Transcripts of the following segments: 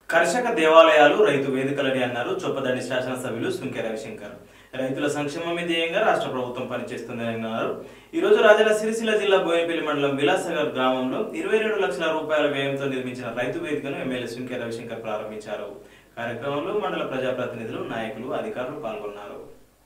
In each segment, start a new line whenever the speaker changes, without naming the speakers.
కర్షక దేవాలయాలు రైతు వేదికలని అన్నారు చొప్పదండి శాసనసభ్యులు సుంకె రవిశంకర్ రైతుల సంక్షేమమే ధ్యేయంగా రాష్ట్ర ప్రభుత్వం పనిచేస్తుందని అన్నారు ఈ రోజు రాజన్న సిరిసిల్ల జిల్లా బోయినపల్లి మండలం విలాసగర్ గ్రామంలో ఇరవై రెండు లక్షల రూపాయల వ్యయంతో నిర్మించిన రైతు వేదికను ఎమ్మెల్యే సుంకె రవిశంకర్ ప్రారంభించారు కార్యక్రమంలో మండల ప్రజాప్రతినిధులు నాయకులు అధికారులు పాల్గొన్నారు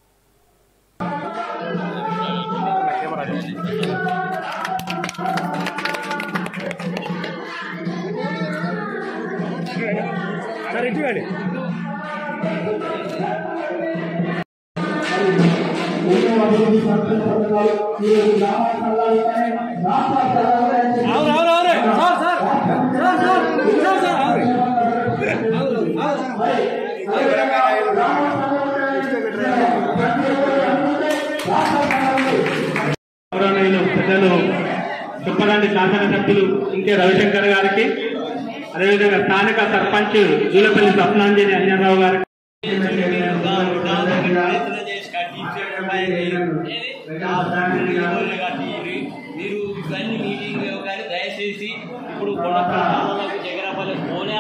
గౌరవనీయులు పెద్దలు చుప్పదండి శాసనసభ్యులు ఇంకే రవిశంకర్ గారికి అదేవిధంగా స్థానిక సర్పంచ్ జూలపల్లి స్వప్నాంజలి అంజనరావు గారికి
మీరు ఇవన్నీ మీటింగ్ కానీ దయచేసి ఇప్పుడు కొండపల్లి జగరాపల్లి పోనే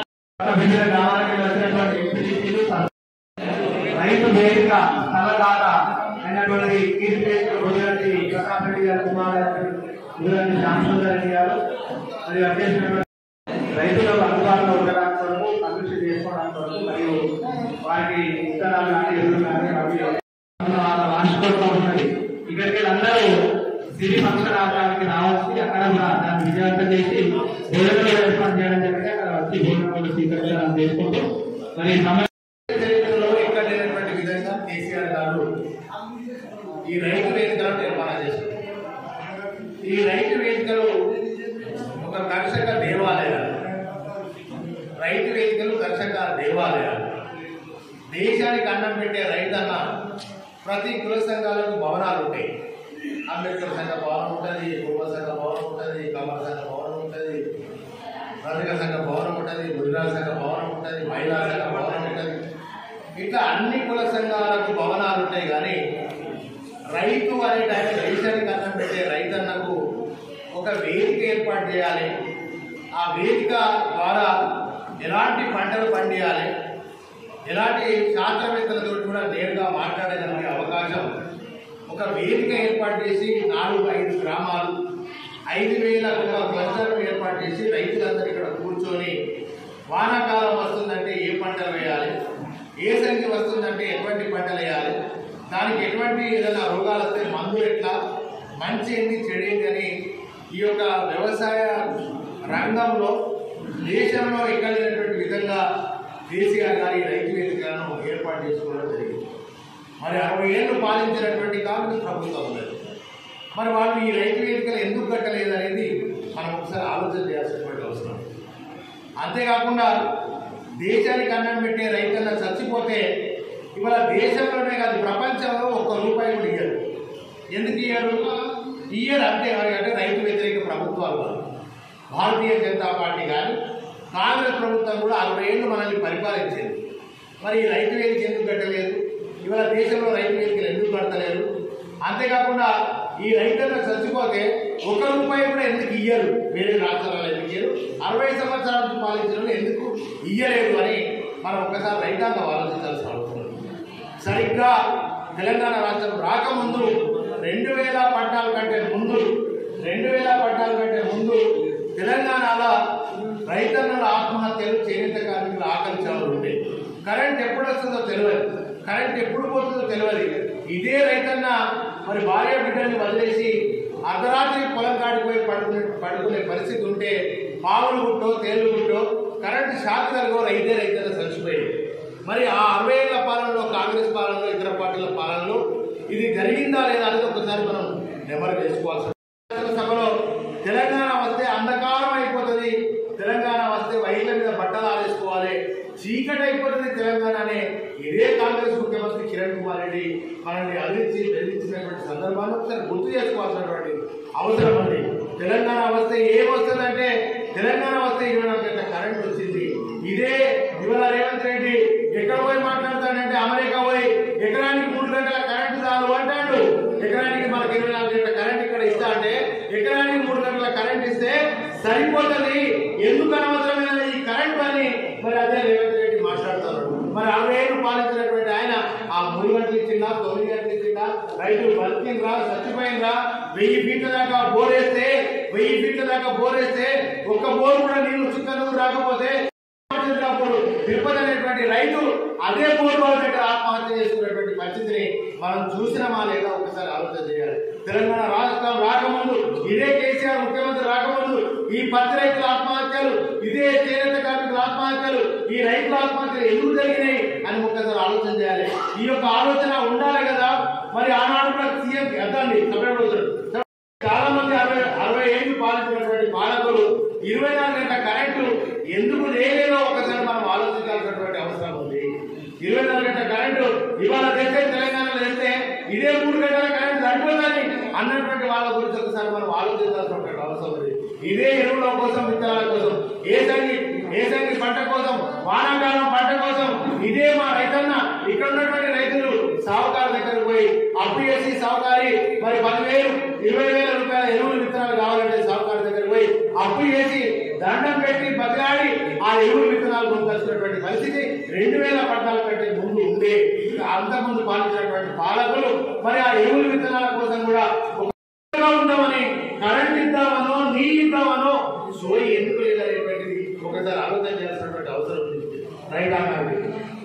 రైతు వేదిక సలహాదార అయినటువంటి కీర్తిశేషులు గుజరాతి ప్రకాష్ రెడ్డి గారు కుమార్ గారు గుజరాతి రామచంద్ర రెడ్డి గారు మరియు అధ్యక్షుడు రైతులకు అందుబాటులో ఉండడానికి కొరకు అభివృద్ధి చేసుకోవడానికి కొరకు మరియు వారికి ఇతరాలు కానీ ఎదురు కానీ అవి వాళ్ళ వార్షికోత్సవం ఉన్నది ఇక్కడికి అందరూ సిరి ఫంక్షన్ ఆడడానికి రావాల్సి అక్కడ కూడా దాన్ని విజయవంతం చేసి భోజనం ఏర్పాటు చేయడం జరిగితే అక్కడ వచ్చి భోజనం స్వీకరించడం చేసుకుంటూ మరి సమయం
చరిత్రలో ఎక్కడ లేనటువంటి విధంగా కేసీఆర్ గారు ఈ రైతు వేదికలను నిర్మాణం చేశారు ఈ రైతు వేదికలు ఒక కర్షక దేవాలయాలు రైతు వేదికలు కర్షక దేవాలయాలు దేశానికి అన్నం పెట్టే రైతన్న ప్రతి కుల సంఘాలకు భవనాలు ఉంటాయి అంబేద్కర్ సంఘ భవనం ఉంటుంది కుటుంబ సంఘ భవనం ఉంటుంది కమల సంఘ భవనం ఉంటుంది రజక సంఘ భవనం ఉంటుంది గుజరాల సంఘ భవనం ఉంటుంది మహిళా సంఘ భవనం ఉంటుంది ఇట్లా అన్ని కుల సంఘాలకు భవనాలు ఉంటాయి కానీ రైతు అనే ఆయన దేశానికి అన్నం పెట్టే రైతన్నకు ఒక వేదిక ఏర్పాటు చేయాలి ఆ వేదిక ద్వారా ఎలాంటి పంటలు పండియాలి ఎలాంటి శాస్త్రవేత్తలతో కూడా నేరుగా మాట్లాడగలిగే అవకాశం ఒక వేదిక ఏర్పాటు చేసి నాలుగు ఐదు గ్రామాలు ఐదు వేల ఒక క్లస్టర్ ఏర్పాటు చేసి రైతులందరూ ఇక్కడ కూర్చొని వానాకాలం వస్తుందంటే ఏ పంటలు వేయాలి ఏ సంఖ్య వస్తుందంటే ఎటువంటి పంటలు వేయాలి దానికి ఎటువంటి ఏదైనా రోగాలు వస్తే మందు ఎట్లా మంచి ఏంది చెడు ఏంది అని ఈ యొక్క వ్యవసాయ రంగంలో దేశంలో ఎక్కడ లేనటువంటి విధంగా కేసీఆర్ గారి రైతు వేదికలను ఏర్పాటు చేసుకోవడం జరిగింది మరి అరవై ఏళ్ళు పాలించినటువంటి కాంగ్రెస్ ప్రభుత్వం ఉన్నది మరి వాళ్ళు ఈ రైతు వేదికలు ఎందుకు కట్టలేదు అనేది మనం ఒకసారి ఆలోచన చేయాల్సినటువంటి అవసరం అంతేకాకుండా దేశానికి అన్నం పెట్టే రైతన్న చచ్చిపోతే ఇవాళ దేశంలోనే కాదు ప్రపంచంలో ఒక్క రూపాయి కూడా ఇయ్యరు ఎందుకు ఇయ్యరు ఇయ్యరు అంతే మరి అంటే రైతు వ్యతిరేక ప్రభుత్వాలు కాదు. భారతీయ జనతా పార్టీ కానీ కాంగ్రెస్ ప్రభుత్వం కూడా అరవై ఏళ్ళు మనల్ని పరిపాలించింది మరి ఈ రైతు వేదిక ఎందుకు కట్టలేదు ఇవాళ దేశంలో రైతు వేదికలు ఎందుకు కడతలేరు అంతేకాకుండా ఈ రైతులను చచ్చిపోతే ఒక్క రూపాయి కూడా ఎందుకు ఇయ్యరు వేరే రాష్ట్రాలలో ఎందుకు ఇయ్యరు అరవై సంవత్సరాల నుంచి పాలించిన వాళ్ళు ఎందుకు ఇయ్యలేదు అని మనం ఒక్కసారి రైతాంగం ఆలోచించాల్సిన అవసరం ఉంది. సరిగ్గా తెలంగాణ రాష్ట్రం రాకముందు రెండు వేల పద్నాలుగు కంటే ముందు రెండు వేల పద్నాలుగు కంటే ముందు తెలంగాణలో రైతన్నుల ఆత్మహత్యలు చేనేత కార్మికుల ఆకలి చావులు ఉండే కరెంట్ ఎప్పుడు వస్తుందో తెలియదు కరెంట్ ఎప్పుడు పోతుందో తెలియదు ఇదే రైతన్న మరి భార్య బిడ్డల్ని వదిలేసి అర్ధరాత్రి పొలం కాడిపోయి పడుకునే పడుకునే పరిస్థితి ఉంటే పావులు గుట్టో తేలు గుట్టో కరెంట్ షాక్ తరగో రైతే రైతన్న చచ్చిపోయింది మరి ఆ అరవై ఏళ్ల పాలనలో కాంగ్రెస్ పాలనలో ఇతర పార్టీల పాలనలో ఇది జరిగిందా లేదా అనేది ఒకసారి మనం నెమరు వేసుకోవాల్సి ఉంది. సభలో తెలంగాణ వస్తే అంధకారం అయిపోతుంది తెలంగాణ వస్తే వైర్ల మీద బట్టలు ఆరేసుకోవాలి చీకటి అయిపోతుంది తెలంగాణ అనే ఇదే కాంగ్రెస్ ముఖ్యమంత్రి కిరణ్ కుమార్ రెడ్డి మనల్ని అందించి బెదిరించినటువంటి సందర్భాన్ని ఒకసారి గుర్తు చేసుకోవాల్సినటువంటి అవసరం ఉంది తెలంగాణ వస్తే ఏం వస్తుందంటే తెలంగాణ వస్తే ఇరవై నాలుగు గంటల కరెంట్ వచ్చింది ఇదే ఇవాళ రేవంత్ రెడ్డి ఎక్కడ పోయి మాట్లాడతాడంటే అమెరికా పోయి ఎకరానికి మూడు గంటల కరెంటు చాలు అంటాడు ఎకరానికి మనకి ఇరవై నాలుగు గంటల కరెంట్ ఇక్కడ ఇస్తా అంటే ఎకరానికి మూడు గంటల కరెంట్ ఇస్తే సరిపోతుంది ఎందుకు అనవసరమైన ఈ కరెంట్ అని మరి అదే మరి అరవై ఏళ్ళు పాలించినటువంటి ఆయన ఆ మూడు గంటలు ఇచ్చిందా తొమ్మిది గంటలు ఇచ్చిందా రైతులు బతికిండ్రా చచ్చిపోయిండ్రా వెయ్యి ఫీట్ల దాకా బోరేస్తే వెయ్యి ఫీట్ల దాకా బోరేస్తే ఒక్క బోరు కూడా నీళ్లు చుక్కలు రాకపోతే అప్పుడు తిరుపతి అనేటువంటి రైతు అదే బోర్డు వాళ్ళ దగ్గర ఆత్మహత్య చేసుకున్నటువంటి పరిస్థితిని మనం చూసినామా లేదా ఒకసారి ఆలోచన చేయాలి తెలంగాణ రాష్ట్రం రాకముందు ఇదే కేసీఆర్ ముఖ్యమంత్రి రాకముందు ఈ పత్తి రైతుల ఆత్మహత్యలు ఇదే చేనేత కార్మికుల ఆత్మహత్యలు ఈ రైతుల ఆత్మహత్యలు ఎందుకు జరిగినాయి అని ఒక్కసారి ఆలోచన చేయాలి ఈ యొక్క ఆలోచన ఉండాలి కదా మరి ఆనాడు కూడా సీఎం అర్థండి సపరేట్ రోజులు చాలా మంది అరవై అరవై ఏళ్ళు పాలించినటువంటి పాలకులు ఇరవై నాలుగు గంటల కరెంటు ఎందుకు లేదో ఒకసారి మనం ఆలోచించాల్సినటువంటి అవసరం ఉంది ఇరవై నాలుగు గంటల కరెంటు ఇవాళ తెస్తే తెలంగాణలో తెస్తే ఇదే మూడు గంటల కరెంటు సరిపోదని అన్నటువంటి వాళ్ళ గురించి ఒకసారి మనం ఆలోచించాల్సినటువంటి అవసరం ఉంది ఇదే ఎరువుల కోసం విత్తనాల కోసం ఏసంగి ఏసంగి పంట కోసం వానాకాలం పంట కోసం ఇదే మా రైతన్న ఇక్కడ ఉన్నటువంటి రైతులు సావుకారు దగ్గరకు పోయి అప్పు చేసి సావుకారి మరి పదివేలు ఇరవై వేల రూపాయల ఎరువులు విత్తనాలు కావాలంటే సావుకారు దగ్గరకు పోయి అప్పు చేసి దండం పెట్టి బతిలాడి ఆ ఎరువులు విత్తనాలు కొనుకొచ్చినటువంటి పరిస్థితి రెండు వేల పద్నాలుగు కంటే ముందు ఉండే అంతకుముందు పాలించినటువంటి పాలకులు మరి ఆ ఎరువుల విత్తనాల కోసం కూడా ఒక గా ఉందామని కరెంట్ ఇద్దామనో నీళ్ళు ఇద్దామనో సోయి ఎందుకు లేదనేటువంటిది ఒకసారి ఆలోచన చేయాల్సినటువంటి అవసరం ఉంది రైతాంగానికి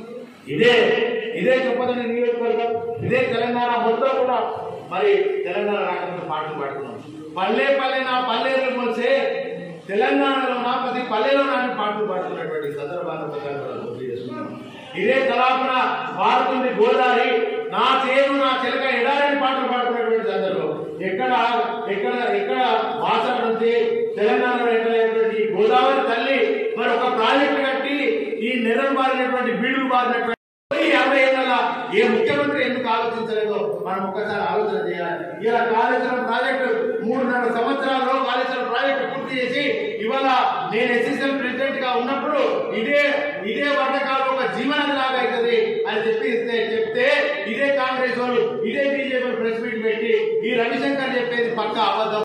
ఇదే ఇదే చెప్పదని నియోజకవర్గం ఇదే తెలంగాణ మొత్తం కూడా మరి తెలంగాణ రాకముందు పాటలు పాడుతున్నాం పల్లె పల్లె నా పల్లెలు మొలిసే తెలంగాణలో నా ప్రతి పల్లెలో నాని పాటలు పాడుతున్నటువంటి సందర్భాన్ని ఒకసారి మనం గుర్తు చేసుకున్నాం ఇదే తలాపున పాడుతుంది గోదావరి నా చేను నా చిలక ఎడారని పాటలు పాడుతున్నటువంటి సందర్భం ఎక్కడ ఎక్కడ ఎక్కడ వాసన నుంచి తెలంగాణలో ఎక్కడైనటువంటి ఈ గోదావరి తల్లి మరి ఒక ప్రాజెక్టు కట్టి ఈ నెరలు బారినటువంటి బీడులు బారినటువంటి ఈ యాభై ఏళ్ళ ఏ ముఖ్యమంత్రి ఎందుకు ఆలోచించలేదో మనం ఒక్కసారి ఆలోచన చేయాలి ఇలా కాళేశ్వరం ప్రాజెక్టు మూడున్నర సంవత్సరాల్లో కాళేశ్వరం ప్రాజెక్టు పూర్తి చేసి ఇవాళ నేను ఎస్ఎస్ఎల్ ప్రెసిడెంట్ గా ఉన్నప్పుడు ఇదే ఇదే వర్షకాలం ఒక జీవనది లాగా అవుతుంది అని చెప్పి ఇస్తే చెప్తే ఇదే కాంగ్రెస్ వాళ్ళు ఇదే బీజేపీ ప్రెస్ మీట్ పెట్టి ఈ రవిశంకర్ చెప్పేది పక్క అబద్ధం